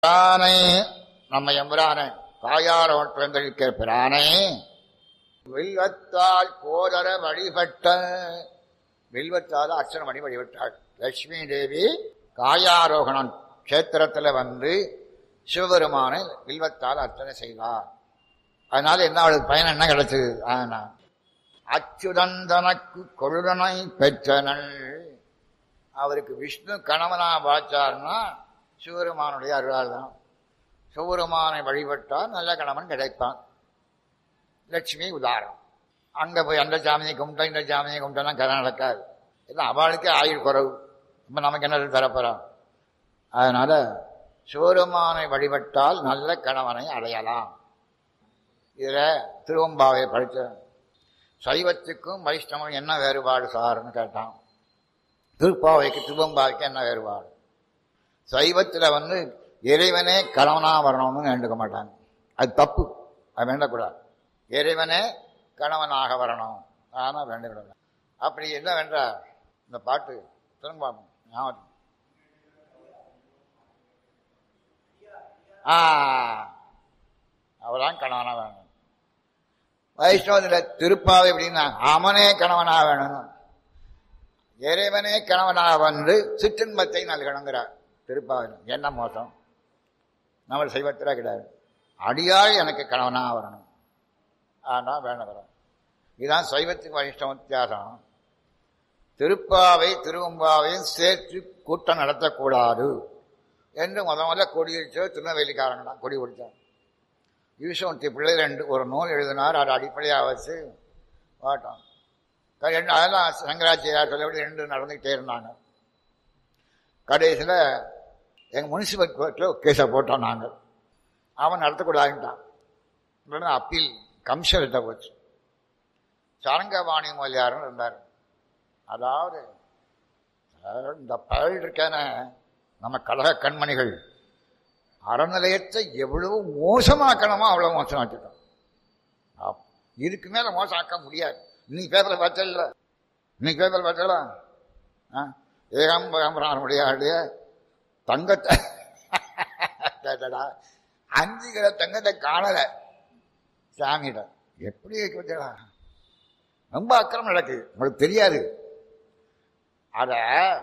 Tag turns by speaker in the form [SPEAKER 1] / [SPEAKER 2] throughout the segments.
[SPEAKER 1] பிரானை நம்ம எம்பிரானை தாயார் ஒற்றங்களிருக்கிற பிரானை வில்வத்தால் கோதர வழிபட்ட வில்வத்தால் அர்ச்சனை பண்ணி வழிபட்டாள் லட்சுமி தேவி காயாரோகணம் கஷேத்திரத்தில் வந்து சிவபெருமானை வில்வத்தால் அர்ச்சனை செய்தார் அதனால என்ன அவளுக்கு பயன் என்ன கிடைச்சது ஆனா அச்சுதன் தனக்கு கொழுதனை பெற்றனள் அவருக்கு விஷ்ணு கணவனா வாச்சார்னா சிவபெருமானுடைய அருளால் தான் சிவபெருமானை வழிபட்டால் நல்ல கணவன் கிடைப்பான் லட்சுமி உதாரணம் அங்க போய் அந்த சாமியை கும்பிட்டா இந்த சாமியை கும்பிட்டா கதை நடக்காது இல்லை அவளுக்கே ஆயுள் குறவு இப்போ நமக்கு என்ன தரப்போறோம் அதனால சிவபெருமானை வழிபட்டால் நல்ல கணவனை அடையலாம் இதில் திருவம்பாவை படித்த சைவத்துக்கும் வைஷ்ணவம் என்ன வேறுபாடு சார்னு கேட்டான் திருப்பாவைக்கு திருவம்பாவைக்கு என்ன வேறுபாடு சைவத்தில் வந்து இறைவனே கணவனா வரணும்னு வேண்டுக்க மாட்டாங்க அது தப்பு அது வேண்டக்கூடாது இறைவனே கணவனாக வரணும் ஆனால் வேண்டுகிற அப்படி என்ன வேண்டா இந்த பாட்டு திரும்ப ஞாபகம் ஆ அவதான் கணவனா வேணும் வைஷ்ணவத்தில் திருப்பாவை எப்படின்னா அவனே கணவனா வேணும் இறைவனே கணவனாக வந்து சிற்றின்பத்தை நல்கணுங்கிறார் திருப்பாவில் என்ன மோசம் நம்ம சைவத்தில் கிடையாது அடியாள் எனக்கு கணவனாக வரணும் ஆனால் வேணுங்கிறோம் இதுதான் சைவத்துக்கு வைஷ்ணவ வித்தியாசம் திருப்பாவை திருவம்பாவையும் சேர்த்து கூட்டம் நடத்தக்கூடாது என்று முத முதல்ல கொடி அடிச்சோ திருநெல்வேலிக்காரங்க தான் கொடி பிடிச்சார் ஈஸ்வரத்தி பிள்ளை ரெண்டு ஒரு நூல் எழுதினார் அதை அடிப்படையாக வச்சு பாட்டோம் ரெண்டு அதெல்லாம் சங்கராச்சாரியார் சொல்லபடி ரெண்டு நடந்துக்கிட்டே இருந்தாங்க கடைசியில் எங்கள் முனிசிபல் கோர்ட்டில் கேஸை போட்டோம் நாங்கள் அவன் நடத்தக்கூடாதுன்ட்டான் அப்பீல் கமிஷன்கிட்ட போச்சு சாரங்கபாணி மொழியாருன்னு இருந்தார் அதாவது இந்த பயல் இருக்கான நம்ம கழக கண்மணிகள் அறநிலையத்தை எவ்வளவு மோசமாக்கணுமோ அவ்வளவு மோசமாக்கிட்டோம் இதுக்கு மேல மோசம் ஆக்க முடியாது நீ பேப்பர்ல பார்த்தல நீ பேப்பர்ல பார்த்தல ஏகாம்பரானுடைய தங்கத்தை கேட்டடா அஞ்சு கிலோ தங்கத்தை காணல சாமியிடம் எப்படி வைக்கிறா ரொம்ப அக்கிரமம் நடக்குது உங்களுக்கு தெரியாது அத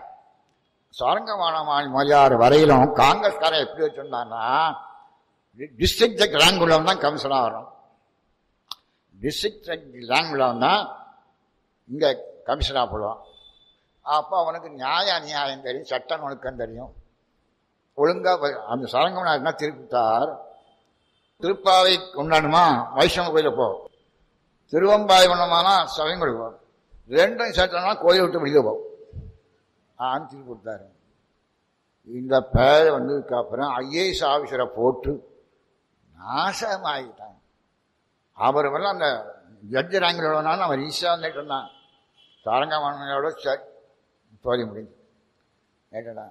[SPEAKER 1] சாரங்கமான மொழியார் வரையிலும் காங்கிரஸ்காரன் எப்படி வச்சிருந்தான்னா டிஸ்ட்ரிக்ட் ஜட்ஜ் ரேங்க் உள்ளவன் தான் கமிஷனாக வரும் டிஸ்ட்ரிக்ட் ஜட்ஜ் ரேங்க் உள்ளவன் தான் இங்கே கமிஷனாக போடுவான் அப்போ அவனுக்கு நியாய அநியாயம் தெரியும் சட்டம் ஒழுக்கம் தெரியும் ஒழுங்காக அந்த சாரங்கமனார் என்ன திருப்பிட்டார் திருப்பாவை கொண்டாடுமா வைஷ்ணவ கோயிலுக்கு போ திருவம்பாய் பண்ணமானா சபையும் கொடுப்போம் ரெண்டும் சேர்த்தோம்னா கோயில் விட்டு வெளியே போகும் ஆன்னு திருப்பி கொடுத்தாரு இந்த பேரை வந்ததுக்கு அப்புறம் ஐஏஎஸ் ஆஃபீஸரை போட்டு நாசமாகிட்டாங்க அவர் வந்து அந்த ஜட்ஜு ரேங்கிலோடனாலும் அவர் ஈஸியாக வந்துட்டு இருந்தான் சாரங்கமனோட தோதி முடிஞ்சு கேட்டடா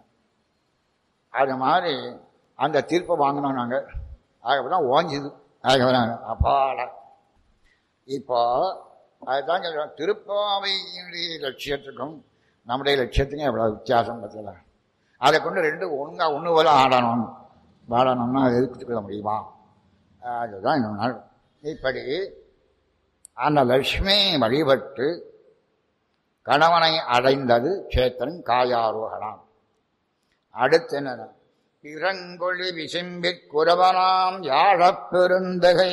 [SPEAKER 1] அது மாதிரி அந்த தீர்ப்பை வாங்கினோம் நாங்கள் அதுக்கப்புறம் ஓஞ்சுது அதுக்கப்புறம் அப்பாடா இப்போ அதுதான் சொல்கிறோம் திருப்பாவையினுடைய லட்சியத்துக்கும் நம்முடைய லட்சியத்துக்கும் எவ்வளோ வித்தியாசம் பார்த்தல அதை கொண்டு ரெண்டு ஒழுங்காக ஒன்று போல ஆடணும் வாடணும்னா அதை எதிர்த்துக்கொள்ள முடியுமா அதுதான் இன்னொரு நாள் இப்படி அந்த லட்சுமி வழிபட்டு கணவனை அடைந்தது சேத்தன் காயாரோகணம் அடுத்து என்ன பிறங்கொழி விசும்பிற் குரவனாம் யாழப் பெருந்தகை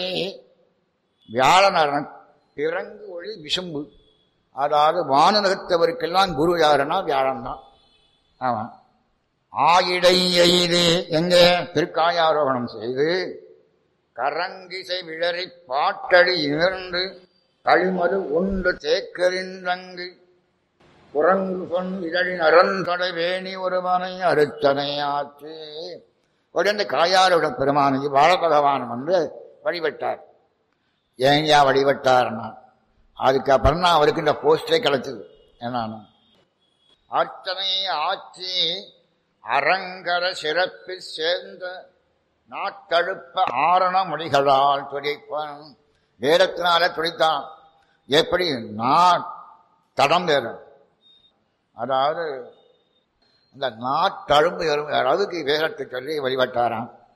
[SPEAKER 1] வியாழனரன் பிறங்கு ஒளி விசும்பு அதாவது வானகத்தவருக்கெல்லாம் குரு யாருன்னா வியாழன் தான் ஆமாம் ஆயிடை எய்து எங்கே திருக்காயாரோகணம் செய்து கரங்கிசை விழறி பாட்டழி இமிர்ந்து களிமது உண்டு தேக்கறிந்தங்கு குரங்கு பொன் இதழின் அறந்தொடை வேணி ஒருவனை அறுத்தனை ஆச்சு உடனே காயாரோட பெருமானுக்கு பாலபகவான் வந்து வழிபட்டார் ஏங்கயா வழிபட்டார்னா அதுக்கப்புறம் தான் அவருக்கு இந்த போஸ்டே கிடைச்சது என்னன்னு அர்ச்சனை ஆட்சி அரங்கர சிறப்பில் சேர்ந்த நாட்டழுப்ப ஆரண மொழிகளால் துடிப்பான் வேடத்தினால துடித்தான் எப்படி நான் தடம் வேறும் அதாவது இந்த நாட்டழும்பு எறும்பு அளவுக்கு வேகத்தை சொல்லி வழிபட்டாராம்